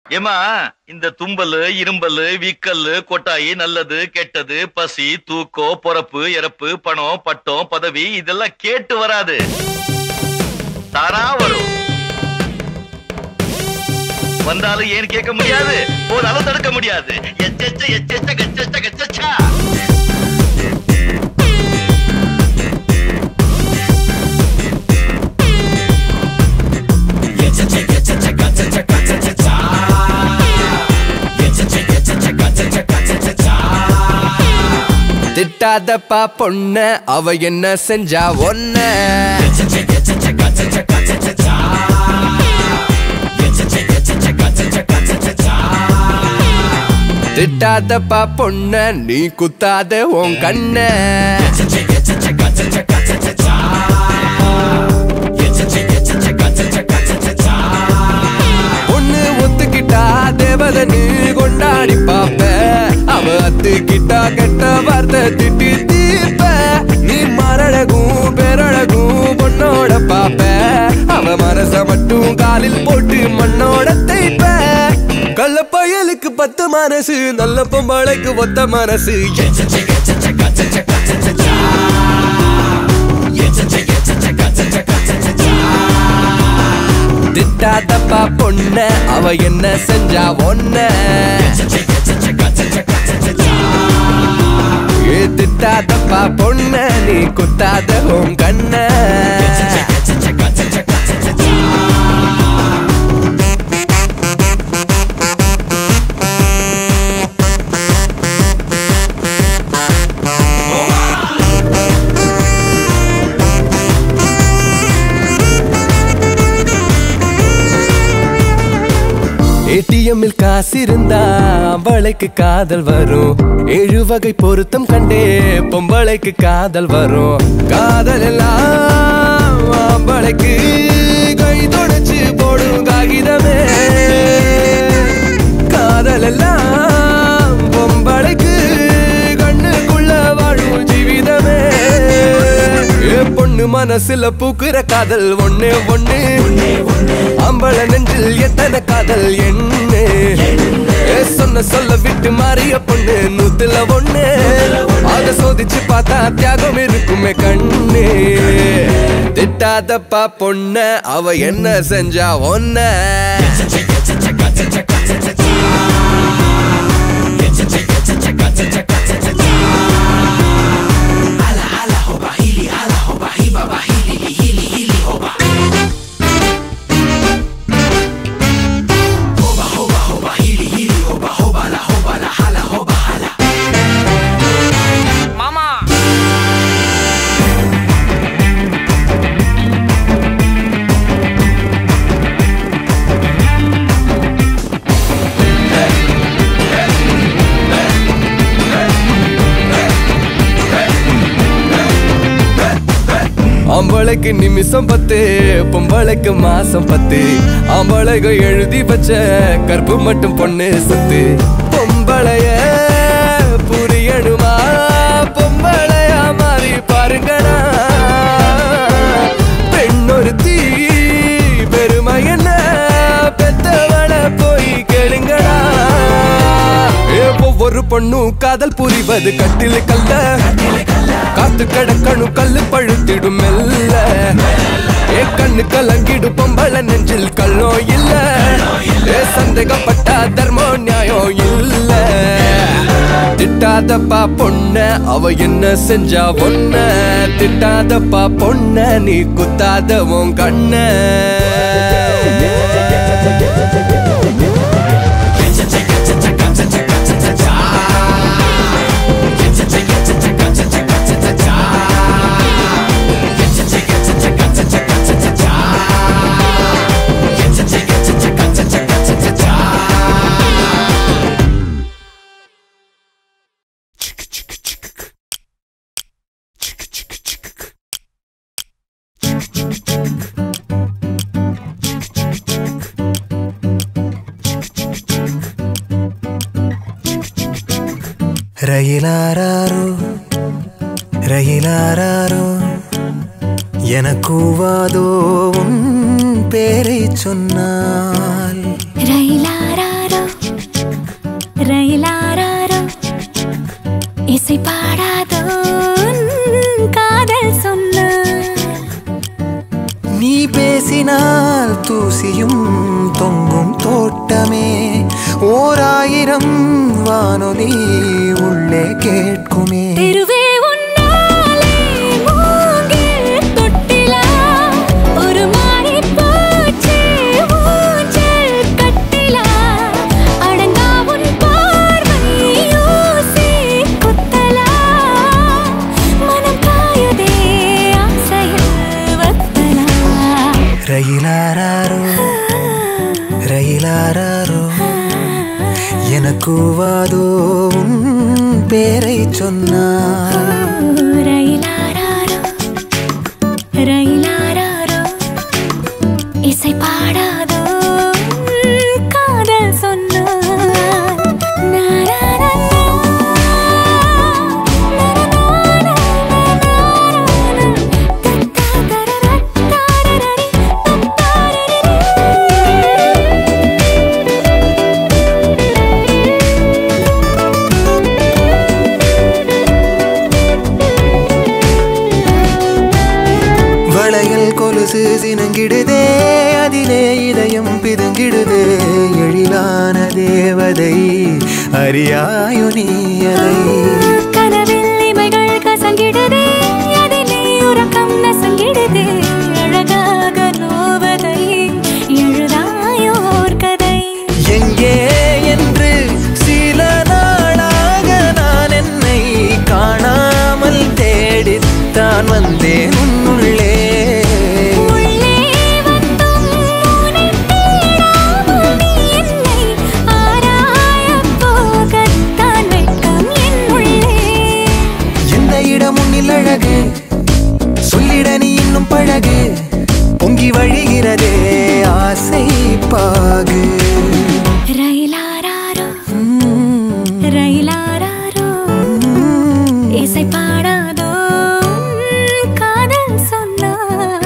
ஏமா இந்த தும்பலு இரும்பலு வீக்கல்லு கொட்டாயி நல்லது கெட்டது பசி தூக்கம் பொறப்பு இறப்பு பணம் பட்டம் பதவி இதெல்லாம் கேட்டு வராது தானா வரும் வந்தாலும் ஏன் கேட்க முடியாது போதாலும் தடுக்க முடியாது எச்செச்ச எச்செச்ச கச்செச்ச கச்சச்சா திட்டாதப்பா பொண்ண அவ என்ன செஞ்சா ஒன்ன திட்டாதப்பா பொண்ண நீ குத்தாத உன் கண்ண பொண்ணு ஒத்துக்கிட்டா தேவத நீ கொண்டாடி பாப்ப அவ அத்துக்கிட்டா கெட்ட வார்த்தை திட்டி தீப்ப நீ மரழகும் பெரழகும் பொண்ணோட பாப்ப அவ மனச மட்டும் காலில் போட்டு மண்ணோட தைப்ப கள்ள பயலுக்கு பத்து மனசு நல்ல பொம்பளைக்கு ஒத்த மனசு திட்டாதப்பா பொண்ண அவ என்ன செஞ்சா ஒன்ன ஏ திட்டாதப்பா பொண்ண நீ குத்தாத உன் கண்ண ஏடிஎம்மில் காசு இருந்தா அவளைக்கு காதல் வரும் ஏழு வகை பொருத்தம் கண்டே பொம்பளைக்கு காதல் வரும் காதல் எல்லாம் ஆம்பளைக்கு கை தொடச்சு போடும் காகிதமே காதல் எல்லாம் பொம்பளைக்கு கண்ணுக்குள்ள வாழும் ஜீவிதமே ஏ பொண்ணு மனசுல பூக்குற காதல் ஒண்ணே ஒண்ணு அம்பள நெஞ்சில் எத்தனை காதல் என்ன ஏ சொன்ன சொல்ல விட்டு மாறிய பொண்ணு நூத்துல ஒண்ணு அத சோதிச்சு பார்த்தா தியாகம் இருக்குமே கண்ணு திட்டாதப்பா பொண்ண அவ என்ன செஞ்சா ஒன்ன ஆம்பளைக்கு நிமிஷம் பத்து பொம்பளைக்கு மாசம் பத்து ஆம்பளைக்கு எழுதி வச்ச கற்பு மட்டும் பொண்ணு சொத்து பொம்பளைய புரியணுமா பொம்பளையா மாறி பாருங்கடா பெண்ணொருத்தி பெருமை என்ன பெத்தவள போய் கேளுங்கடா ஏ, ஒவ்வொரு பொண்ணும் காதல் புரிவது கட்டில கல்ல காத்து கடக்கணும் கல்லு பழுத்திடும் மெல்ல ஏ கண்ணு கலங்கிடு பொம்பள நெஞ்சில் கல்லோ இல்ல ஏ சந்தேகப்பட்டா தர்மோ நியாயம் இல்ல திட்டாதப்பா பொண்ண அவ என்ன செஞ்சா ஒன்ன திட்டாதப்பா பொண்ண நீ குத்தாத உன் கண்ண ரயிலாரோ ரயிலாரோ எனக்கூவாதோ உன் பேரை சொன்னால் ரயிலாரா தோட்டமே ஓராயிரம் வானொலி உள்ளே கேட்குமே தெருவே உன்னாலே மூங்கில் தொட்டிலா ஒரு மாறிப் போச்சு ஊஞ்சல் கட்டிலா அடங்கா உன் பார்வை ஊசி குத்தலா மனம் காயுதே ஆசையில் வத்தலா ரயிலாரோ ரயிலாரோ எனக்குவாதோ உன் பேரை சொன்னார் ரயிலாராரோ ரயிலாராரோ இசை பாடாதோ காதல் சொன்னார் நாராரண்ணா, நாராரண்ணா, தத்தாதரரத்தாரரரி, வளையல் கொலுசு சினங்கிடுதே அதிலே இதயம் பிதுங்கிடுதே எழிலான தேவதை அறியாயோ நீ அதை கனவில் இமைகள் கசங்கிடுதே அதிலே உறக்கம் நசங்கிடுதே அழகாக நோவதை எழுதாயோர் கதை எங்கே என்று சில நாளாக நான் என்னை காணாமல் தேடித்தான் வந்தேன் உன்னுள்ளே உள்ளே வந்தும் உனைத் தேடாமல் நீ என்னை ஆராயப் போகத்தான் வெட்கம் என் உள்ளே எந்த இடம் உன்னில் அழகு சொல்லிட நீ இன்னும் பழகு பொங்கி வழிகிறதே ஆசை பாகு ரயிலாராரோ உம், ரயிலாராரோ இசை பாடாதோ உன் காதல் சொன்னார்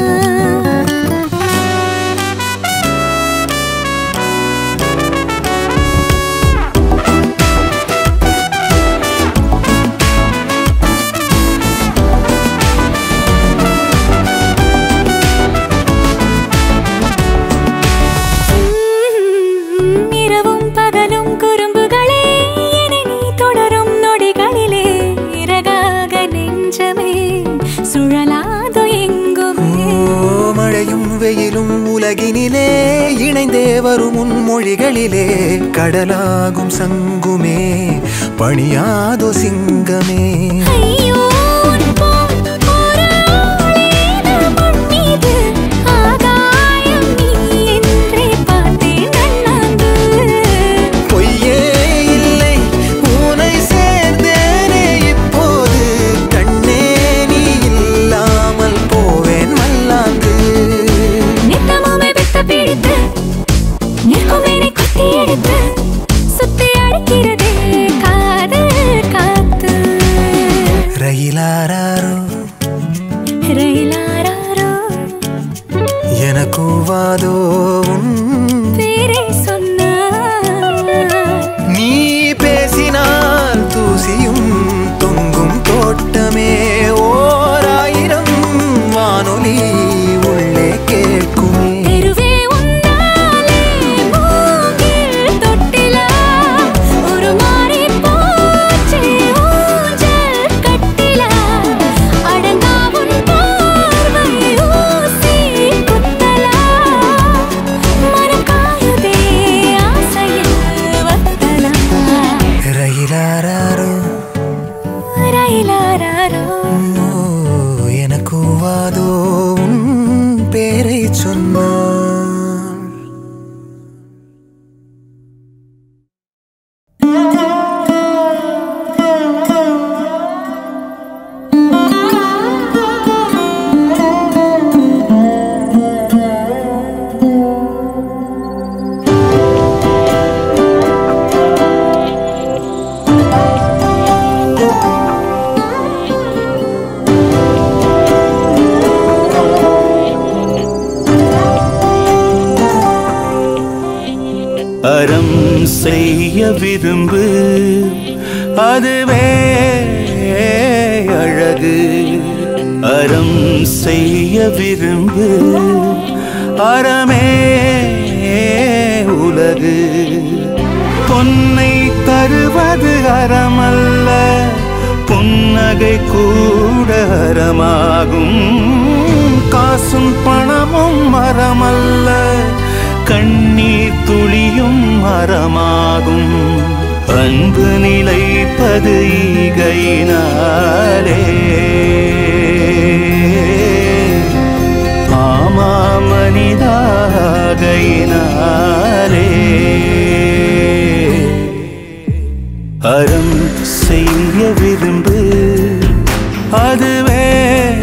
உம், இரவும் பகலும் குறும்புகளே என்னை நீ தொடரும் நொடிகளிலே இறகாக நெஞ்சமே சுழலாதோ எங்குமே ஓ மழையும் வெயிலும் உலகினிலே இணைந்தே வரும் உன் மொழிகளிலே கடலாகும் சங்குமே பணியாதோ சிங்கமே ஐயோ உன் போல் ஒரு ஆளேது மண் மீது ஆகாயம் நீ என்றே பார்த்தேன் அண்ணாந்து பொய்யே இல்லை உனை சேர்ந்தேனே இப்போது கண்ணே நீ இல்லாமல் போவேன் மல்லாந்து நித்தமுமே வித்த பிடித்து நிற்குமேனை குத்தி எடுத்து சுத்தி அழைக்கிறதே காதல் காத்து ரயிலாரோ ரயிலாரோ எனக்குவாதோ உன் பேரை சொன்னார் நீ பேசினால் தூசியும் தொங்கும் தோட்டமே ஓராயிரம் வானொலி உள்ளே கேட்குமே தெருவே உன்னாலே மூங்கில் தொட்டிலா ஒரு மாறி போச்சு ஊஞ்சல் கட்டிலா அடங்கா உன் பார்வை ஊசி குத்தலா மனம் காயுதே ஆசையில் வத்தலா ரயிலாரோ ரயிலாரோ ஓ, எனக்குவாதோ உன் பேரை சொன்னார் அறம் செய்ய விரும்பு அதுவே அழகு அறம் செய்ய விரும்பு அறமே அறமல்ல புன்னகை கூட அறமாகும் காசும் பணமும் மரமல்ல கண்ணீர் துளியும் மரமாகும் அன்பு நிலைப்பது ஈகையினாலே ஆமா மனிதாகையினாலே அறம் செய்ய விரும்பு அதுவே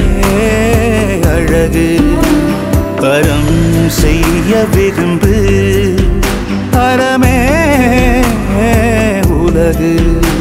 அழகு அறம் செய்ய விரும்பு அறமே உலகு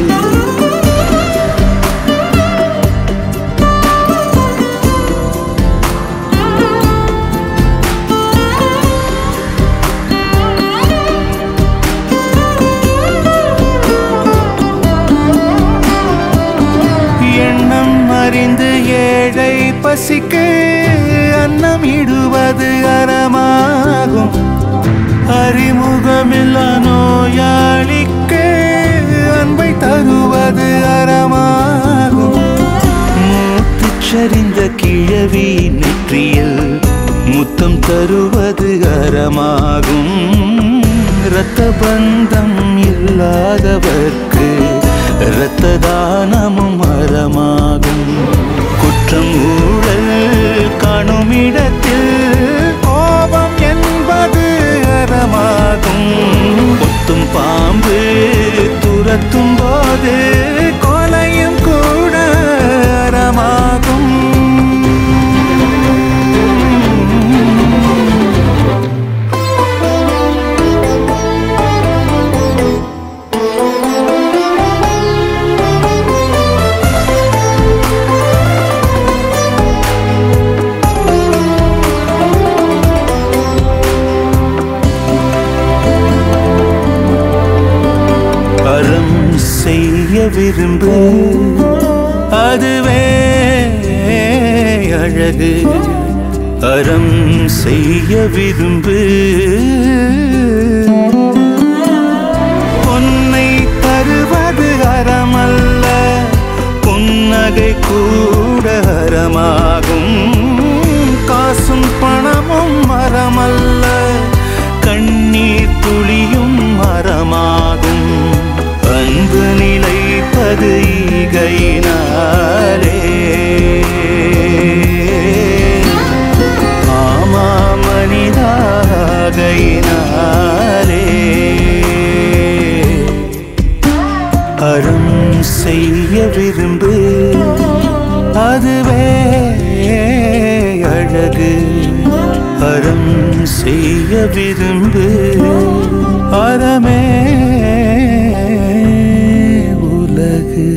எண்ணம் அறிந்து ஏழை பசிக்கு அன்னம் இடுவது அறமாகும் அறிமுகமில்லா நோயாளிக்கு அன்பை தருவது அறமாகும் மூத்துச்சரிந்த கிழவி நெற்றியில் முத்தம் தருவது அறமாகும் இரத்த பந்தம் இல்லாதவர்க்கு இரத்த தானமும் அறமாகும் குற்றம் ஊழல் காணும் இடத்தில் கோபம் என்பது அறமாகும் கொத்தும் பாம்பு துரத்தும் போது கொலையும் கூட அறமாகும் அறம் செய்ய விரும்பு அதுவே அழகு அறம் செய்ய விரும்பு பொன்னை தருவது அறமல்ல புன்னகை கூட அறமாகும் காசும் பணமும் மரமல்ல கண்ணீர் துளியும் மரமாகும் அன்பு நிலைப்பது ஈகையினாலே ஆமா மனிதாகையினாலே அறம் செய்ய விரும்பு அதுவே அழகு அறம் செய்ய விரும்பு அறமே உலகு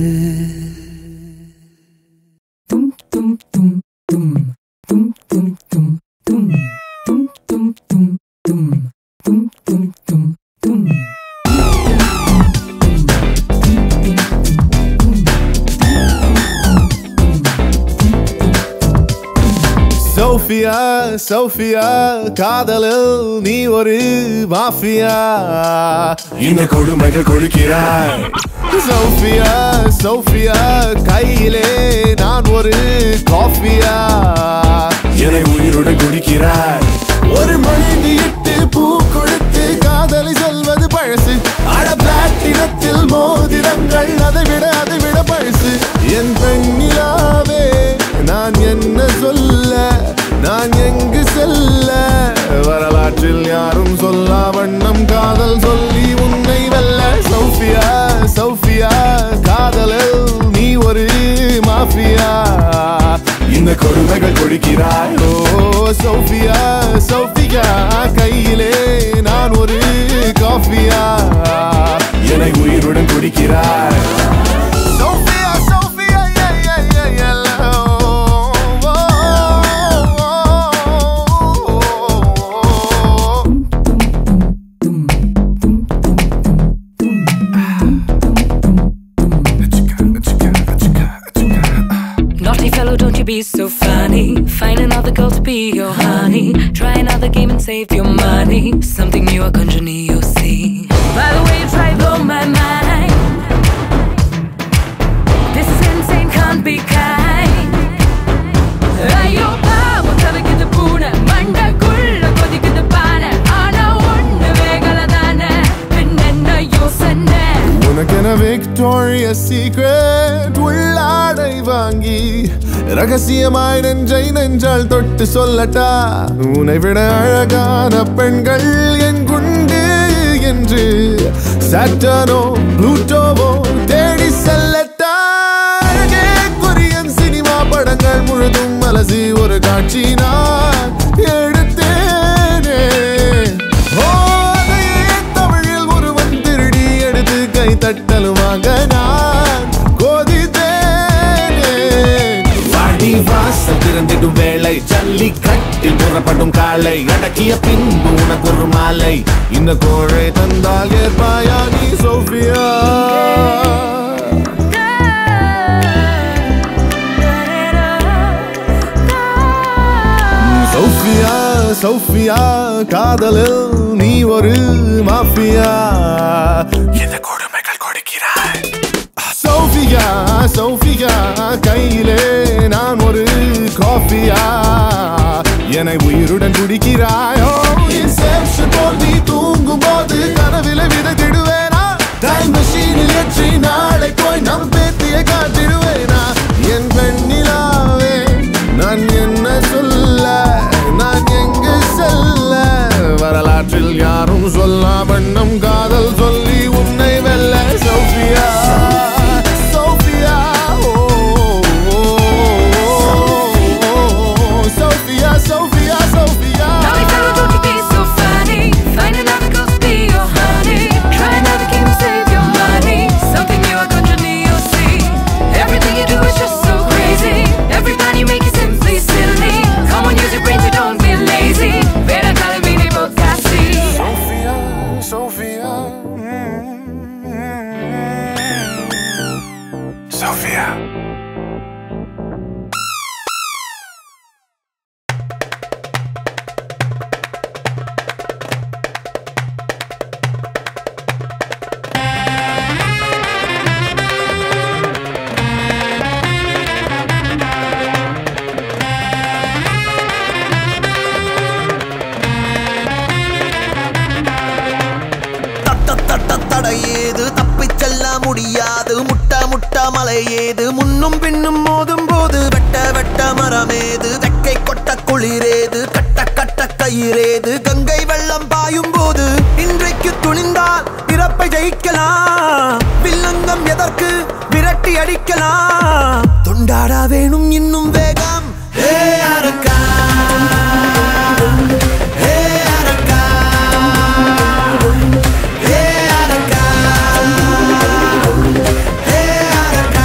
சோஃபியா சோஃபியா காதலில் நீ ஒரு மாஃபியா இந்த கொடுமைகள் கொடுக்கிறாய் சோஃபியா சோஃபியா கையிலே நான் ஒரு காஃபியா என்னை உயிருடன் குடிக்கிறாய் ஒரு மணிந்து இட்டு பூ கொடுத்து காதலை சொல்வது பழசு அட பிளாட்டினத்தில் மோதிரங்கள் அதை விட அதை விட பழசு என் பெண்ணிலாவே நான் என்ன சொல்ல நான் எங்கு செல்ல வரலாற்றில் யாரும் சொல்லா வண்ணம் காதல் சொல்லி உன்னை வெல்ல சௌஃபியா சௌஃபியா காதலில் நீ ஒரு மாஃபியா இந்த கொடுமைகள் கொடுக்கிறாய் ஓ சௌஃபியா சௌஃபியா கையிலே நான் ஒரு காஃபியா என்னை உயிருடன் குடிக்கிறாய் Sofia Sofia yeah, yeah, yeah, yeah, oh, oh, oh, oh. Naughty fellow, don't you be so funny. Find another girl to be your honey. Try another game and save your money. Something new, a conjure you'll see. By the way, you try blow my mind. Victoria secret உள்ளாடை வாங்கி ரகசியமாய் நெஞ்சை நெஞ்சால் தொட்டு சொல்லட்டா உன்னை விட அழகான பெண்கள் என் குண்டு என்று சாட்டனோ ப்ளூட்டோவோ தேடி செல்லட்டா அழகே கொரியன் சினிமா படங்கள் முழுதும் அலசி ஒரு காட்சி நான் எடுத்தேனே ஓ, அதையே தமிழில் ஒருவன் திருடி எடுத்து கை தட்டலுமாக நான் கோதித்தேனே வாடி வாசல் திறந்திடும் வேளை ஜல்லிக்கட்டில் புறப்படும் காலை அடக்கிய பின்பு உனக்கு ஒரு மாலை இந்த கோழை தந்தால் ஏற்பாயா நீ சோஃபியா சோஃபியா சோஃபியா காதலில் நீ ஒரு மாஃபியா எந்த கொடுமைகள் கொடுக்கிறாய் சோஃபியா சோஃபியா கையிலே நான் ஒரு காஃபியா என்னை உயிருடன் குடிக்கிறாயோ இன்செப்ஷன் போல் நீ தூங்கும் போது கனவில விதைத்திடுவேனா டைம் மெஷீனில் ஏற்றி நாளை போய் நம் பேத்தியை காட்டிடுவேனா என் பெண்ணிலாவே நான் என்ன சொல்ல நான் எங்கு செல்ல வரலாற்றில் யாரும் சொல்லா வண்ணம் காதல் சொல்லி உன்னை வெல்ல Sofia Sofia oh, oh, oh, Sofia Sofia Sofia Naughty fellow, don't you be so funny. Find another girl to be your honey. Try another game to save your money. Something new, I conjure me, you'll see. Everything you do is just so crazy. Every plan you make is simply silly. Come on, use your brains, you don't be lazy. Ven a calamini casi. Sophia, Sophia. Sophia. தட்ட தட்ட தடையேது தப்பிச் செல்ல முடியாது முட்ட முட்ட மலையேது முன்னும் பின்னும் மோதும் போது வெட்ட வெட்ட மரமேது வெக்கை கொட்ட குளிரேது கட்ட கட்ட கயிறேது கங்கை வெள்ளம் பாயும் போது இன்றைக்கு துணிந்தால் இறப்பை ஜெயிக்கலாம் வில்லங்கம் எதற்கு விரட்டி அடிக்கலாம் தொண்டாட வேணும் இன்னும் வேகம் ஹே அரக்கா ஹே அரக்கா ஹே அரக்கா ஹே அரக்கா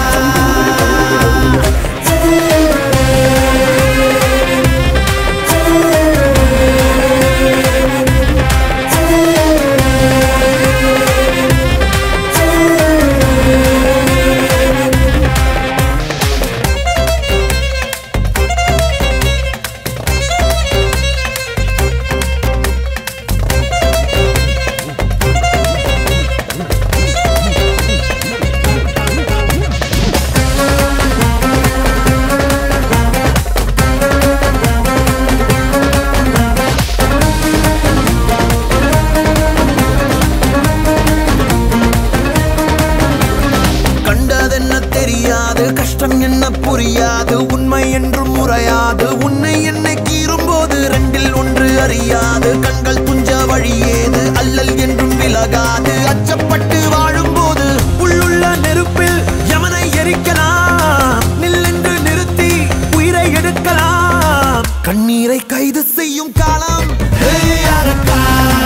கண்டதென்ன தெரியாது கஷ்டம் என்ன புரியாது உண்மை என்றும் முறையாது உன்னை என்னை கீறும்போது ரெண்டில் ஒன்று அறியாது கண்கள் துஞ்ச வழியேது அல்லல் என்றும் விலகாது அச்சப்பட்டு வாழும்போது உள்ளுள்ள நெருப்பில் யமனை எரிக்கலாம் நில்லென்று நிறுத்தி உயிரை எடுக்கலாம் கண்ணீரை கைது செய்யும் காலம் ஹே அரக்கா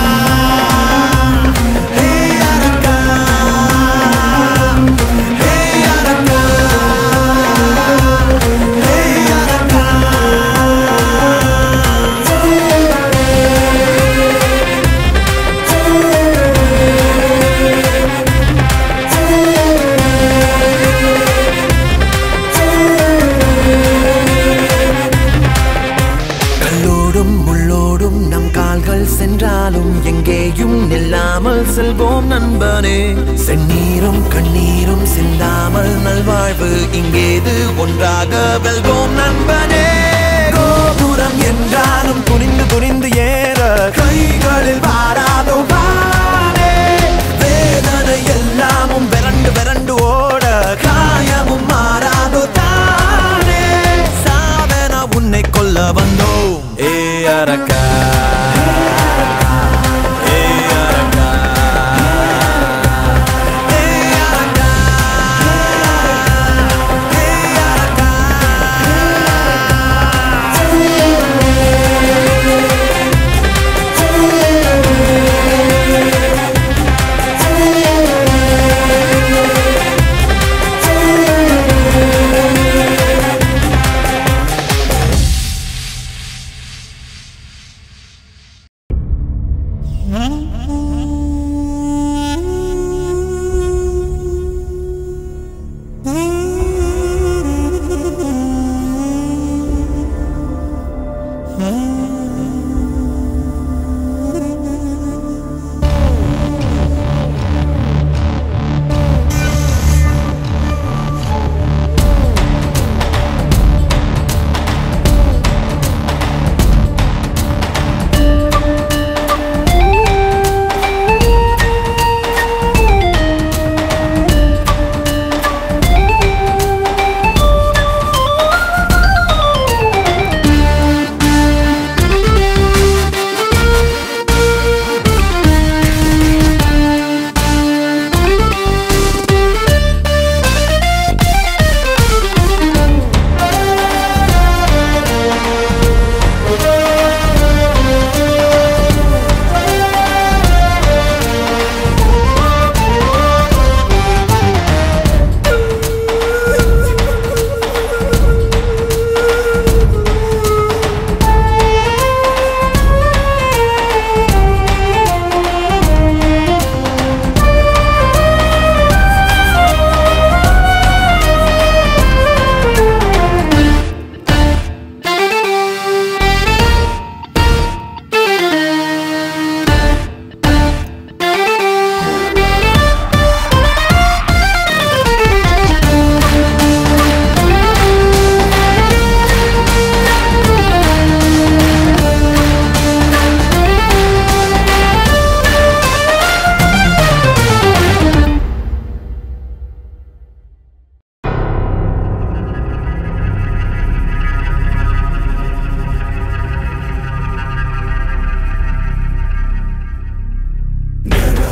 ஹே அரக்கா ஹே அரக்கா ஹே அரக்கா கல்லோடும் முள்ளோடும் நம் கால்கள் சென்றாலும் எங்கேயும் நில்லாமல் செல்வோம் நண்பனே செந்நீரும் கண்ணீரும் சிந்தாமல் நல்வாழ்வு இங்கேது ஒன்றாக வெல்வோம் நண்பனே கோபுரம் என்றாலும் துணிந்து துணிந்து ஏற கைகளில் வாராதோ வானே வேதனை எல்லாமும் Da da